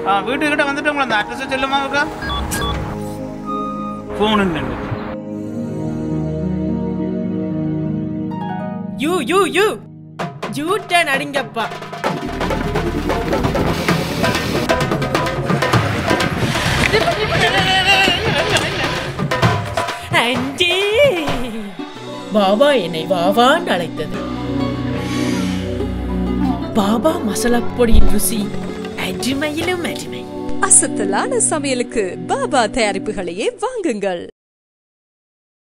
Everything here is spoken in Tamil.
ஆ வீட்டுக்கிட்ட வந்துட்டு உங்களை அந்த அட்ரஸ் சொல்லுமா இருக்கா phone you you you you turn அடிங்கப்பா ஆண்டி பாபா என்னை வாவான்னு அழைத்தது பாபா மசாலா பொடியின் ருசி அருமையிலும் அருமை அசத்தலான சமையலுக்கு பாபா தயாரிப்புகளையே வாங்குங்கள்